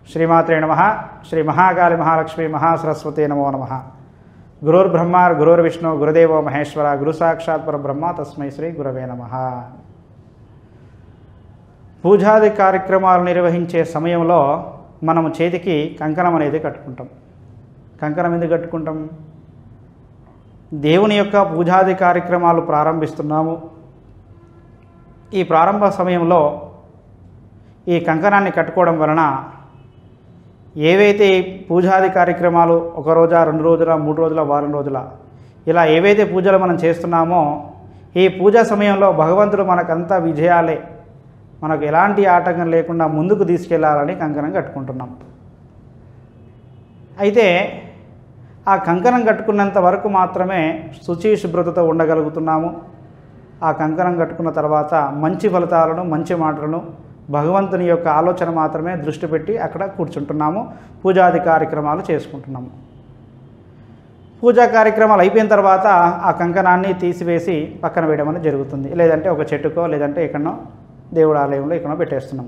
శ్రీమాత్రే నమ శ్రీ మహాకాళి మహాలక్ష్మి మహాసరస్వతి నమో నమ గురుర్బ్రహ్మ గురుర్విష్ణు గురుదేవో మహేశ్వర గురు సాక్షాత్ పరబ్రహ్మ తస్మై శ్రీ గురవే నమ పూజాది కార్యక్రమాలు నిర్వహించే సమయంలో మనము చేతికి కంకణం అనేది కట్టుకుంటాం కంకణం ఎందుకు కట్టుకుంటాం దేవుని యొక్క పూజాది కార్యక్రమాలు ప్రారంభిస్తున్నాము ఈ ప్రారంభ సమయంలో ఈ కంకణాన్ని కట్టుకోవడం వలన ఏవైతే ఈ పూజాది కార్యక్రమాలు ఒక రోజా రెండు రోజుల మూడు రోజుల వారం రోజుల ఇలా ఏవైతే పూజలు మనం చేస్తున్నామో ఈ పూజా సమయంలో భగవంతుడు మనకంతా విజయాలే మనకు ఎలాంటి ఆటంకం లేకుండా ముందుకు తీసుకెళ్లాలని కంకణం కట్టుకుంటున్నాం అయితే ఆ కంకణం కట్టుకున్నంత వరకు మాత్రమే శుచి శుభ్రతతో ఉండగలుగుతున్నాము ఆ కంకణం కట్టుకున్న తర్వాత మంచి ఫలితాలను మంచి మాటలను భగవంతుని యొక్క ఆలోచన మాత్రమే దృష్టి పెట్టి అక్కడ కూర్చుంటున్నాము పూజాది కార్యక్రమాలు చేసుకుంటున్నాము పూజా కార్యక్రమాలు అయిపోయిన తర్వాత ఆ కంకణాన్ని తీసివేసి పక్కన వేయడం అనేది జరుగుతుంది లేదంటే ఒక చెట్టుకో లేదంటే ఎక్కడనో దేవుడు ఆలయంలో ఎక్కడో పెట్టేస్తున్నాం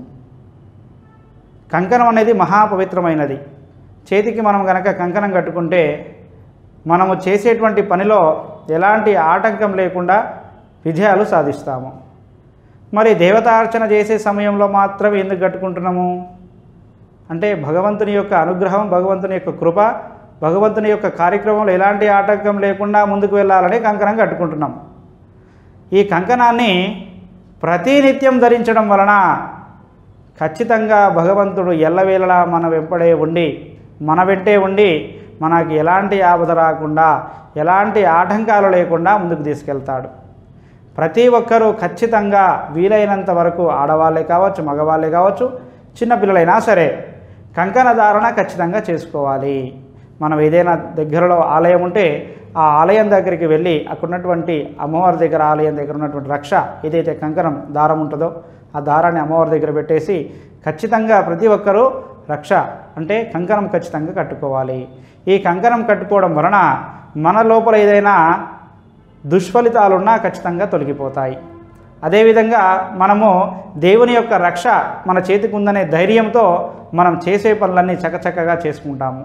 కంకణం అనేది మహాపవిత్రమైనది చేతికి మనం కనుక కంకణం కట్టుకుంటే మనము చేసేటువంటి పనిలో ఎలాంటి ఆటంకం లేకుండా విజయాలు సాధిస్తాము మరి దేవతార్చన చేసే సమయంలో మాత్రమే ఎందుకు కట్టుకుంటున్నాము అంటే భగవంతుని యొక్క అనుగ్రహం భగవంతుని యొక్క కృప భగవంతుని యొక్క కార్యక్రమంలో ఎలాంటి ఆటంకం లేకుండా ముందుకు వెళ్ళాలని కంకణం కట్టుకుంటున్నాం ఈ కంకణాన్ని ప్రతినిత్యం ధరించడం వలన ఖచ్చితంగా భగవంతుడు ఎల్లవేళలా మన వెంపడే ఉండి మన వెంటే ఉండి మనకి ఎలాంటి ఆపద రాకుండా ఎలాంటి ఆటంకాలు లేకుండా ముందుకు తీసుకెళ్తాడు ప్రతి ఒక్కరూ ఖచ్చితంగా వీలైనంత వరకు ఆడవాళ్ళే కావచ్చు మగవాళ్ళే కావచ్చు చిన్నపిల్లలైనా సరే కంకణ ధారణ ఖచ్చితంగా చేసుకోవాలి మనం ఏదైనా దగ్గరలో ఆలయం ఉంటే ఆ ఆలయం దగ్గరికి వెళ్ళి అక్కడ ఉన్నటువంటి అమ్మవారి దగ్గర ఆలయం దగ్గర ఉన్నటువంటి రక్ష ఏదైతే కంకణం దారం ఉంటుందో ఆ దారాన్ని అమ్మవారి దగ్గర పెట్టేసి ఖచ్చితంగా ప్రతి ఒక్కరూ రక్ష అంటే కంకణం ఖచ్చితంగా కట్టుకోవాలి ఈ కంకణం కట్టుకోవడం వలన మన లోపల ఏదైనా దుష్ఫలితాలున్నా ఖచ్చితంగా తొలగిపోతాయి అదేవిధంగా మనము దేవుని యొక్క రక్ష మన చేతికి ఉందనే ధైర్యంతో మనం చేసే పనులన్నీ చకచకగా చేసుకుంటాము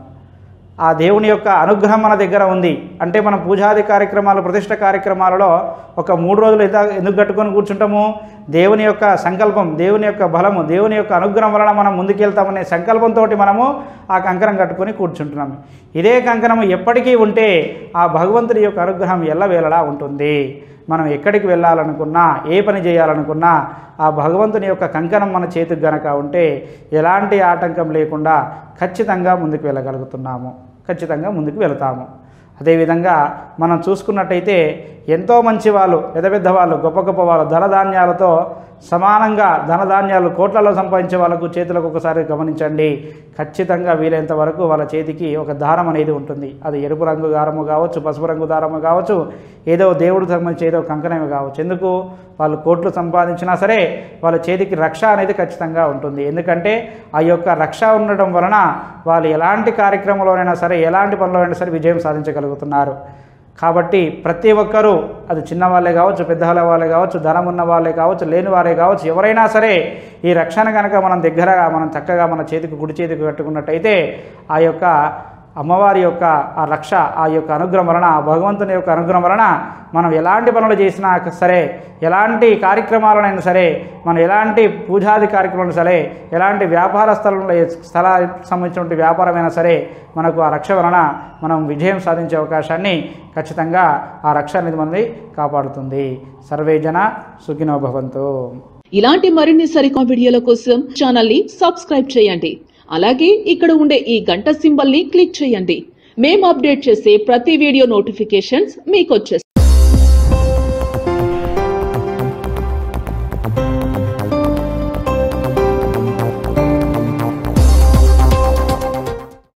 ఆ దేవుని యొక్క అనుగ్రహం మన దగ్గర ఉంది అంటే మనం పూజాది కార్యక్రమాలు ప్రతిష్ట కార్యక్రమాలలో ఒక మూడు రోజులు ఎంత ఎందుకు కట్టుకొని కూర్చుంటాము దేవుని యొక్క సంకల్పం దేవుని యొక్క బలము దేవుని యొక్క అనుగ్రహం వలన మనం ముందుకెళ్తామనే సంకల్పంతో మనము ఆ కంకణం కట్టుకొని కూర్చుంటున్నాము ఇదే కంకణం ఎప్పటికీ ఉంటే ఆ భగవంతుడి యొక్క అనుగ్రహం ఎల్లవేళలా ఉంటుంది మనం ఎక్కడికి వెళ్ళాలనుకున్నా ఏ పని చేయాలనుకున్నా ఆ భగవంతుని యొక్క కంకణం మన చేతికి గనక ఉంటే ఎలాంటి ఆటంకం లేకుండా ఖచ్చితంగా ముందుకు వెళ్ళగలుగుతున్నాము ఖచ్చితంగా ముందుకు వెళతాము అదేవిధంగా మనం చూసుకున్నట్టయితే ఎంతో మంచి వాళ్ళు పెద్ద పెద్ద వాళ్ళు గొప్ప గొప్ప వాళ్ళు ధనధాన్యాలతో సమానంగా ధనధాన్యాలు కోట్లలో సంపాదించే వాళ్ళకు చేతులకు ఒకసారి గమనించండి ఖచ్చితంగా వీలైనంత వరకు వాళ్ళ చేతికి ఒక దారం అనేది ఉంటుంది అది ఎరుపు రంగు దారము కావచ్చు పసుపు రంగు దారము కావచ్చు ఏదో దేవుడికి సంబంధించి ఏదో కంకణమే కావచ్చు ఎందుకు వాళ్ళు కోట్లు సంపాదించినా సరే వాళ్ళ చేతికి రక్ష అనేది ఖచ్చితంగా ఉంటుంది ఎందుకంటే ఆ యొక్క రక్ష ఉండడం వలన వాళ్ళు ఎలాంటి కార్యక్రమంలోనైనా సరే ఎలాంటి పనిలోనైనా సరే విజయం సాధించగలుగుతున్నారు కాబట్టి ప్రతి ఒక్కరూ అది చిన్నవాళ్ళే కావచ్చు పెద్దవాళ్ళ వాళ్ళే కావచ్చు ధనం ఉన్న వాళ్ళే కావచ్చు లేని వారే కావచ్చు ఎవరైనా సరే ఈ రక్షణ కనుక మనం దగ్గరగా మనం చక్కగా మన చేతికి కుడి చేతికి కట్టుకున్నట్టయితే ఆ యొక్క అమ్మవారి యొక్క ఆ రక్ష ఆ యొక్క అనుగ్రహం వలన ఆ భగవంతుని యొక్క అనుగ్రహం వలన మనం ఎలాంటి పనులు చేసినా సరే ఎలాంటి కార్యక్రమాలనైనా సరే మనం ఎలాంటి పూజాది కార్యక్రమాలు సరే ఎలాంటి వ్యాపార స్థలంలో స్థలానికి సంబంధించినటువంటి వ్యాపారమైనా సరే మనకు ఆ రక్ష వలన మనం విజయం సాధించే అవకాశాన్ని ఖచ్చితంగా ఆ రక్ష అనేది మనది కాపాడుతుంది సర్వే జన సుఖినో భవంతు ఇలాంటి మరిన్ని సరికొత్త వీడియోల కోసం ఛానల్ ని సబ్స్క్రైబ్ చేయండి అలాగే ఇక్కడ ఉండే ఈ గంట సింబల్ ని క్లిక్ చేయండి మేము అప్డేట్ చేసే ప్రతి వీడియో నోటిఫికేషన్స్ మీకు వచ్చేస్తాయి